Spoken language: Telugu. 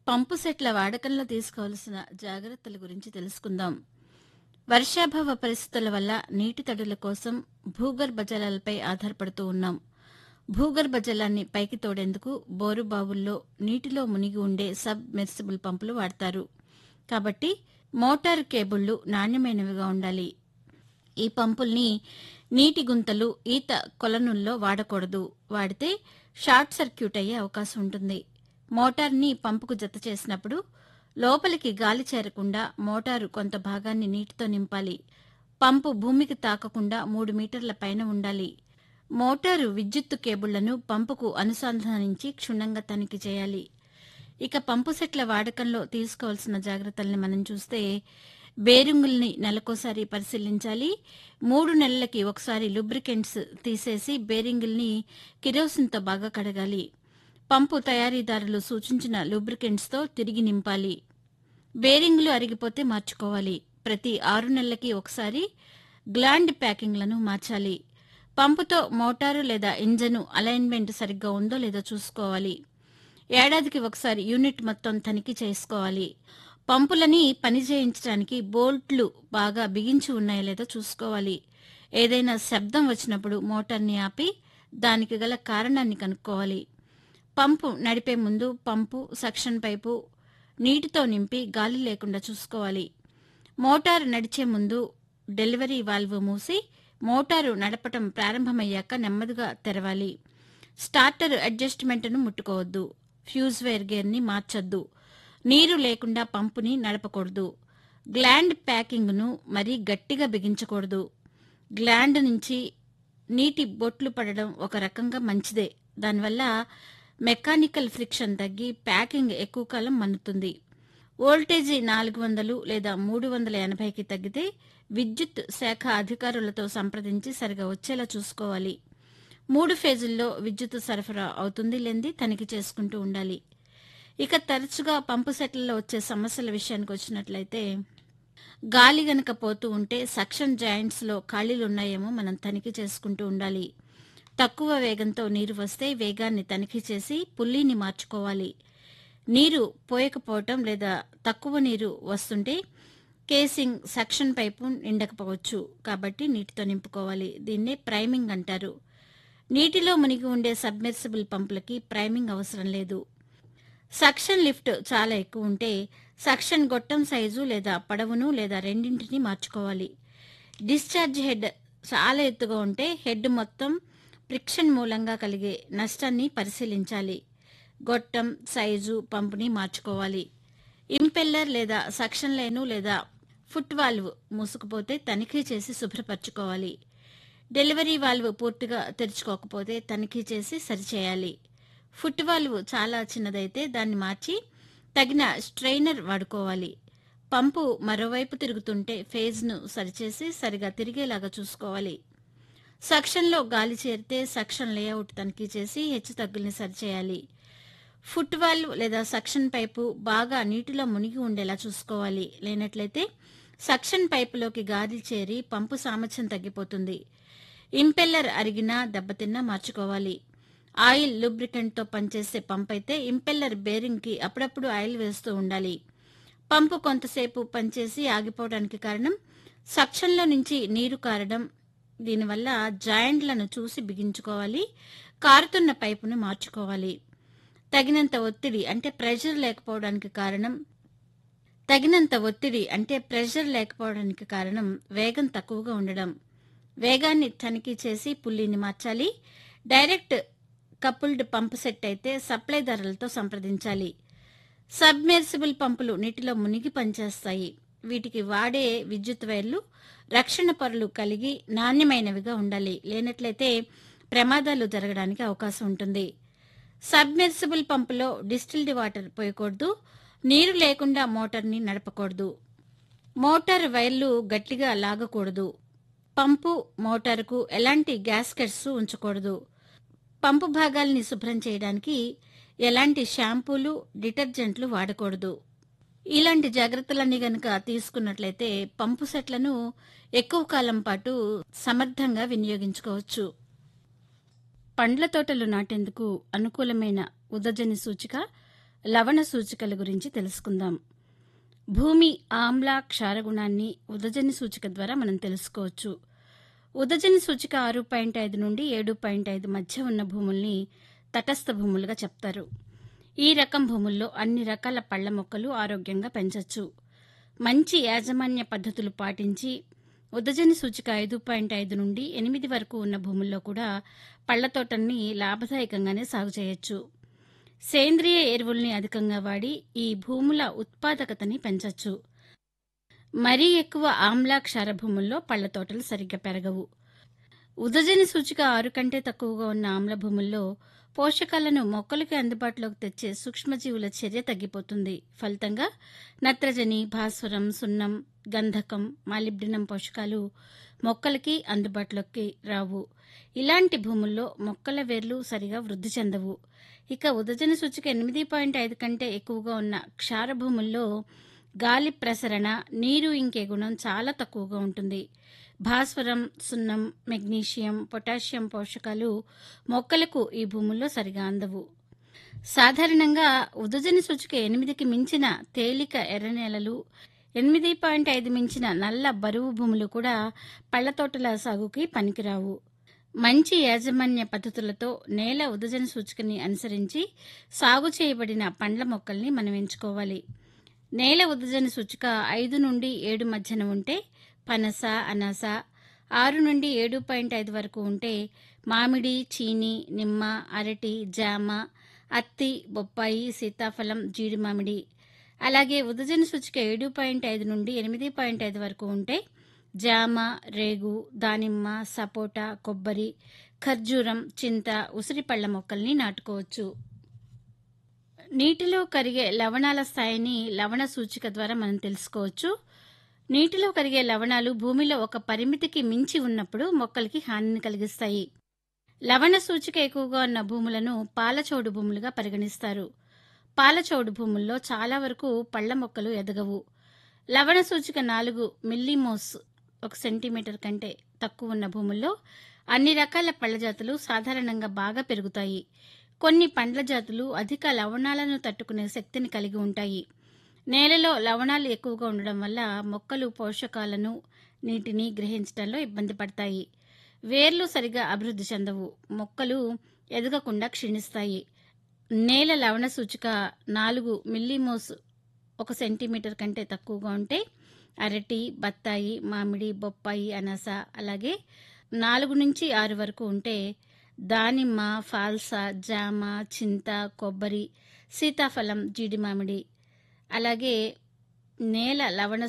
పంపు సెట్ల వాడకంలో తీసుకోవాల్సిన జాగ్రత్తల గురించి తెలుసుకుందాం వర్షాభావ పరిస్థితుల వల్ల నీటి తడుల కోసం భూగర్భ జలాలపై ఆధారపడుతూ ఉన్నాం భూగర్భ జలాన్ని పైకి తోడేందుకు బోరు బావుల్లో నీటిలో మునిగి ఉండే సబ్ మెర్సిబుల్ పంపులు వాడతారు కాబట్టి మోటారు కేబుళ్లు నాణ్యమైనవిగా ఉండాలి ఈ పంపుల్ని నీటి గుంతలు ఈత కొలనుల్లో వాడకూడదు వాడితే షార్ట్ సర్క్యూట్ అయ్యే అవకాశం ఉంటుంది మోటార్ని పంపుకు జత చేసినప్పుడు లోపలికి గాలి చేరకుండా మోటారు కొంత భాగాన్ని నీటితో నింపాలి పంపు భూమికి తాకకుండా మూడు మీటర్ల పైన ఉండాలి మోటారు విద్యుత్తు కేబుళ్లను పంపుకు అనుసంధానించి క్షుణ్ణంగా తనిఖీ చేయాలి ఇక పంపు సెట్ల వాడకంలో తీసుకోవాల్సిన జాగ్రత్తల్ని మనం చూస్తే బేరింగుల్ని నెలకోసారి పరిశీలించాలి మూడు నెలలకి ఒకసారి lubricants తీసేసి బేరింగుల్ని కిరోసిన్తో బాగా కడగాలి పంపు తయారీదారులు సూచించిన lubricants తో తిరిగి నింపాలి బేరింగులు అరిగిపోతే మార్చుకోవాలి ప్రతి ఆరు నెలలకి ఒకసారి గ్లాండ్ ప్యాకింగ్లను మార్చాలి పంపుతో మోటారు లేదా ఇంజను అలైన్మెంట్ సరిగ్గా ఉందో లేదో చూసుకోవాలి ఏడాదికి ఒకసారి యూనిట్ మొత్తం తనిఖీ చేసుకోవాలి పంపులని పని చేయించడానికి బోల్ట్లు బాగా బిగించి ఉన్నాయో లేదో చూసుకోవాలి ఏదైనా శబ్దం వచ్చినప్పుడు మోటార్ని ఆపి దానికి గల కారణాన్ని కనుక్కోవాలి పంపు నడిపే ముందు పంపు సక్షన్ పైపు నీటితో నింపి గాలి లేకుండా చూసుకోవాలి మోటారు నడిచే ముందు డెలివరీ వాల్వ్ మూసి మోటారు నడపటం ప్రారంభమయ్యాక నెమ్మదిగా తెరవాలి స్టార్టర్ అడ్జస్ట్మెంట్ను ముట్టుకోవద్దు ఫ్యూజ్ వైర్ గేర్ని మార్చొద్దు నీరు లేకుండా పంపుని నడపకూడదు గ్లాండ్ ప్యాకింగ్ను మరీ గట్టిగా బిగించకూడదు గ్లాండ్ నుంచి నీటి బొట్లు పడడం ఒక రకంగా మంచిదే దానివల్ల మెకానికల్ ఫ్రిక్షన్ తగ్గి ప్యాకింగ్ ఎక్కువ కాలం మన్నుతుంది వోల్టేజీ నాలుగు వందలు లేదా మూడు వందల ఎనభైకి తగ్గితే విద్యుత్ శాఖ అధికారులతో సంప్రదించి సరిగా వచ్చేలా చూసుకోవాలి మూడు ఫేజుల్లో విద్యుత్ సరఫరా అవుతుంది లేంది తనిఖీ చేసుకుంటూ ఉండాలి ఇక తరచుగా పంపు సెట్లలో వచ్చే సమస్యల విషయానికి వచ్చినట్లయితే గాలి గనక పోతూ ఉంటే సక్షన్ జాయింట్స్ లో ఖాళీలు ఉన్నాయేమో మనం తనిఖీ చేసుకుంటూ ఉండాలి తక్కువ వేగంతో నీరు వస్తే వేగాన్ని తనిఖీ చేసి పుల్లీని మార్చుకోవాలి నీరు పోయకపోవటం లేదా తక్కువ నీరు వస్తుంటే కేసింగ్ సక్షన్ పైపు నిండకపోవచ్చు కాబట్టి నీటితో నింపుకోవాలి దీన్నే ప్రైమింగ్ అంటారు నీటిలో మునిగి ఉండే సబ్మెర్సిబుల్ పంపులకి ప్రైమింగ్ అవసరం లేదు సక్షన్ లిఫ్ట్ చాలా ఎక్కువ ఉంటే సక్షన్ గొట్టం సైజు లేదా పొడవును లేదా రెండింటిని మార్చుకోవాలి డిశ్చార్జ్ హెడ్ చాలా ఎత్తుగా ఉంటే హెడ్ మొత్తం ఫ్రిక్షన్ మూలంగా కలిగే నష్టాన్ని పరిశీలించాలి గొట్టం సైజు పంపుని మార్చుకోవాలి ఇంపెల్లర్ లేదా సక్షన్ లైను లేదా ఫుట్ వాల్వ్ మూసుకుపోతే తనిఖీ చేసి శుభ్రపరచుకోవాలి డెలివరీ వాల్వ్ పూర్తిగా తెరుచుకోకపోతే తనిఖీ చేసి సరిచేయాలి ఫుట్ వాల్వ్ చాలా చిన్నదైతే దాన్ని మార్చి తగిన స్ట్రైనర్ వాడుకోవాలి పంపు మరోవైపు తిరుగుతుంటే ఫేజ్ను సరిచేసి సరిగా తిరిగేలాగా చూసుకోవాలి సక్షన్లో గాలి చేరితే సక్షన్ లేఅవుట్ తనిఖీ చేసి హెచ్చు తగ్గుల్ని సరిచేయాలి ఫుట్ వాల్వ్ లేదా సక్షన్ పైపు బాగా నీటిలో మునిగి ఉండేలా చూసుకోవాలి లేనట్లయితే సక్షన్ పైపులోకి గాలి చేరి పంపు సామర్థ్యం తగ్గిపోతుంది ఇంపెల్లర్ అరిగినా దెబ్బతిన్నా మార్చుకోవాలి ఆయిల్ లూబ్రికెంట్తో పనిచేసే పంప్ అయితే ఇంపెల్లర్ బేరింగ్కి అప్పుడప్పుడు ఆయిల్ వేస్తూ ఉండాలి పంపు కొంతసేపు పనిచేసి ఆగిపోవడానికి కారణం సక్షన్లో నుంచి నీరు కారడం దీనివల్ల జాయింట్లను చూసి బిగించుకోవాలి కారుతున్న పైపును మార్చుకోవాలి తగినంత ఒత్తిడి అంటే ప్రెషర్ లేకపోవడానికి కారణం తగినంత ఒత్తిడి అంటే ప్రెషర్ లేకపోవడానికి కారణం వేగం తక్కువగా ఉండడం వేగాన్ని తనిఖీ చేసి పుల్లిని మార్చాలి డైరెక్ట్ కపుల్డ్ పంప్ సెట్ అయితే సప్లైదారులతో సంప్రదించాలి సబ్మెర్సిబుల్ పంపులు నీటిలో మునిగి పనిచేస్తాయి వీటికి వాడే విద్యుత్ వైర్లు రక్షణ పొరలు కలిగి నాణ్యమైనవిగా ఉండాలి లేనట్లయితే ప్రమాదాలు జరగడానికి అవకాశం ఉంటుంది సబ్మెర్సిబుల్ పంపులో డిస్టిల్డ్ వాటర్ పోయకూడదు నీరు లేకుండా మోటార్ని నడపకూడదు మోటార్ వైర్లు గట్టిగా లాగకూడదు పంపు మోటారుకు ఎలాంటి గ్యాస్కెట్స్ ఉంచకూడదు పంపు భాగాల్ని శుభ్రం చేయడానికి ఎలాంటి షాంపూలు డిటర్జెంట్లు వాడకూడదు ఇలాంటి జాగ్రత్తలన్నీ గనక తీసుకున్నట్లయితే పంపు సెట్లను ఎక్కువ కాలం పాటు సమర్థంగా వినియోగించుకోవచ్చు పండ్ల తోటలు నాటేందుకు అనుకూలమైన ఉదజని సూచిక లవణ సూచికల గురించి తెలుసుకుందాం భూమి ఆమ్ల క్షారగుణాన్ని ఉదజని సూచిక ద్వారా మనం తెలుసుకోవచ్చు ఉదజని సూచిక ఆరు పాయింట్ ఐదు నుండి ఏడు పాయింట్ ఐదు మధ్య ఉన్న భూముల్ని తటస్థ భూములుగా చెప్తారు ఈ రకం భూముల్లో అన్ని రకాల పళ్ల మొక్కలు ఆరోగ్యంగా పెంచవచ్చు మంచి యాజమాన్య పద్ధతులు పాటించి ఉదజని సూచిక ఐదు పాయింట్ ఐదు నుండి ఎనిమిది వరకు ఉన్న భూముల్లో కూడా పళ్ల తోటల్ని లాభదాయకంగానే సాగు చేయొచ్చు సేంద్రియ ఎరువుల్ని అధికంగా వాడి ఈ భూముల ఉత్పాదకతని పెంచొచ్చు మరీ ఎక్కువ ఆమ్ల క్షార భూముల్లో పళ్ల తోటలు సరిగ్గా పెరగవు ఉదజని సూచిక ఆరు కంటే తక్కువగా ఉన్న ఆమ్ల భూముల్లో పోషకాలను మొక్కలకి అందుబాటులోకి తెచ్చే సూక్ష్మజీవుల చర్య తగ్గిపోతుంది ఫలితంగా నత్రజని భాస్వరం సున్నం గంధకం మాలిబ్డినం పోషకాలు మొక్కలకి అందుబాటులోకి రావు ఇలాంటి భూముల్లో మొక్కల వేర్లు సరిగా వృద్ధి చెందవు ఇక ఉదజన సూచిక ఎనిమిది పాయింట్ ఐదు కంటే ఎక్కువగా ఉన్న క్షార భూముల్లో గాలి ప్రసరణ నీరు ఇంకే గుణం చాలా తక్కువగా ఉంటుంది భాస్వరం సున్నం మెగ్నీషియం పొటాషియం పోషకాలు మొక్కలకు ఈ భూముల్లో సరిగా అందవు సాధారణంగా ఉదజని సూచిక ఎనిమిదికి మించిన తేలిక ఎర్ర నేలలు ఎనిమిది పాయింట్ ఐదు మించిన నల్ల బరువు భూములు కూడా పళ్ల తోటల సాగుకి పనికిరావు మంచి యాజమాన్య పద్ధతులతో నేల ఉదజన సూచికని అనుసరించి సాగు చేయబడిన పండ్ల మొక్కల్ని మనం ఎంచుకోవాలి నేల ఉదజన సూచిక ఐదు నుండి ఏడు మధ్యన ఉంటే పనస అనాస ఆరు నుండి ఏడు పాయింట్ ఐదు వరకు ఉంటే మామిడి చీని నిమ్మ అరటి జామ అత్తి బొప్పాయి సీతాఫలం జీడి మామిడి అలాగే ఉదజన సూచిక ఏడు పాయింట్ ఐదు నుండి ఎనిమిది పాయింట్ ఐదు వరకు ఉంటే జామ రేగు దానిమ్మ సపోటా కొబ్బరి ఖర్జూరం చింత ఉసిరి పళ్ళ మొక్కల్ని నాటుకోవచ్చు నీటిలో కరిగే లవణాల స్థాయిని లవణ సూచిక ద్వారా మనం తెలుసుకోవచ్చు నీటిలో కరిగే లవణాలు భూమిలో ఒక పరిమితికి మించి ఉన్నప్పుడు మొక్కలకి హానిని కలిగిస్తాయి లవణ సూచిక ఎక్కువగా ఉన్న భూములను పాలచోడు భూములుగా పరిగణిస్తారు పాలచోడు భూముల్లో చాలా వరకు పళ్ల మొక్కలు ఎదగవు లవణ సూచిక నాలుగు మిల్లీమోస్ ఒక సెంటీమీటర్ కంటే తక్కువ ఉన్న భూముల్లో అన్ని రకాల పళ్ల జాతులు సాధారణంగా బాగా పెరుగుతాయి కొన్ని పండ్ల జాతులు అధిక లవణాలను తట్టుకునే శక్తిని కలిగి ఉంటాయి నేలలో లవణాలు ఎక్కువగా ఉండడం వల్ల మొక్కలు పోషకాలను నీటిని గ్రహించడంలో ఇబ్బంది పడతాయి వేర్లు సరిగా అభివృద్ధి చెందవు మొక్కలు ఎదగకుండా క్షీణిస్తాయి నేల లవణ సూచిక నాలుగు మిల్లీమోస్ ఒక సెంటీమీటర్ కంటే తక్కువగా ఉంటే అరటి బత్తాయి మామిడి బొప్పాయి అనాస అలాగే నాలుగు నుంచి ఆరు వరకు ఉంటే దానిమ్మ ఫాల్సా జామ చింత కొబ్బరి సీతాఫలం జీడి మామిడి అలాగే నేల లవణ